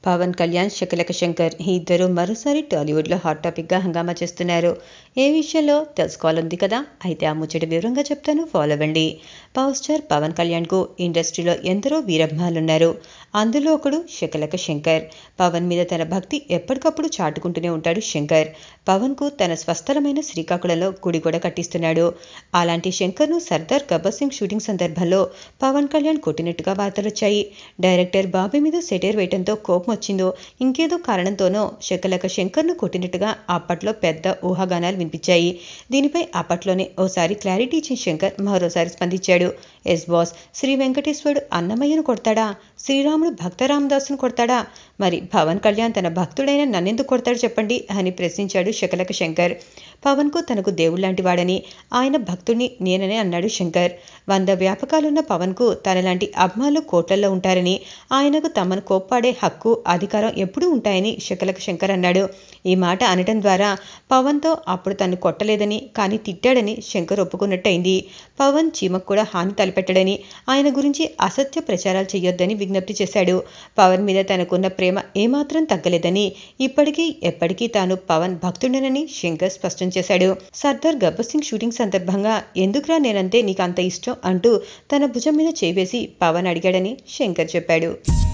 పవన్ కళ్యాణ్ శకలక శంకర్ ఈ ఇద్దరు మరోసారి టాలీవుడ్లో హాట్ టాపిక్గా హంగామా చేస్తున్నారు ఏ విషయంలో తెలుసుకోవాలంది కదా అయితే ఆ ముచ్చట వివరంగా చెప్తాను ఫాలో అవ్వండి పవర్ స్టార్ పవన్ కళ్యాణ్కు ఇండస్ట్రీలో ఎందరో వీరభిమానులున్నారు అందులో ఒకడు శకలక శంకర్ పవన్ మీద తన భక్తి ఎప్పటికప్పుడు చాటుకుంటూనే ఉంటాడు శంకర్ పవన్కు తన స్వస్థలమైన శ్రీకాకుళంలో గుడి కూడా కట్టిస్తున్నాడు అలాంటి శంకర్ను సర్దార్ గబ్బర్ సింగ్ షూటింగ్ సందర్భంలో పవన్ కళ్యాణ్ కొట్టినట్టుగా వార్తలొచ్చాయి డైరెక్టర్ బాబీ మీద సెటైర్ వేయడంతో కోపం వచ్చిందో ఇంకేదో కారణంతోనో శకలక శంకర్ను కొట్టినట్టుగా అప్పట్లో పెద్ద ఊహాగానాలు వినిపించాయి దీనిపై అప్పట్లోనే ఓసారి క్లారిటీ ఇచ్చిన శంకర్ మరోసారి స్పందించాడు ఎస్ బాస్ శ్రీ వెంకటేశ్వరుడు అన్నమయ్యను కొడతాడా శ్రీరాముడు భక్త రామదాసును కొడతాడా మరి పవన్ కళ్యాణ్ తన భక్తుడైన నన్నెందుకు కొడతాడు చెప్పండి అని ప్రశ్నించాడు శకలక శంకర్ పవన్కు తనకు దేవుళ్లాంటి వాడని ఆయన భక్తుడిని నేననే అన్నాడు శంకర్ వంద వ్యాపకాలున్న పవన్కు తనలాంటి అభిమానులు కోట్లల్లో ఉంటారని ఆయనకు తమను కోప్పాడే హక్కు అధికారం ఎప్పుడూ ఉంటాయని శకలక శంకర్ అన్నాడు ఈ మాట అనటం ద్వారా పవన్తో అప్పుడు తను కొట్టలేదని కానీ తిట్టాడని శంకర్ ఒప్పుకున్నట్టయింది పవన్ చీమకు కూడా హాని తలపెట్టాడని ఆయన గురించి అసత్య ప్రచారాలు చేయొద్దని విజ్ఞప్తి చేశాడు పవన్ మీద తనకున్న ప్రేమ ఏమాత్రం తగ్గలేదని ఇప్పటికీ ఎప్పటికీ తాను పవన్ భక్తుడనని శంకర్ స్పష్టం చేశాడు సర్దార్ గబ్బర్ సింగ్ షూటింగ్ సందర్భంగా ఎందుకురా నేనంతే నీకు అంత ఇష్టం అంటూ తన భుజం మీద చేవేసి పవన్ అడిగాడని శంకర్ చెప్పాడు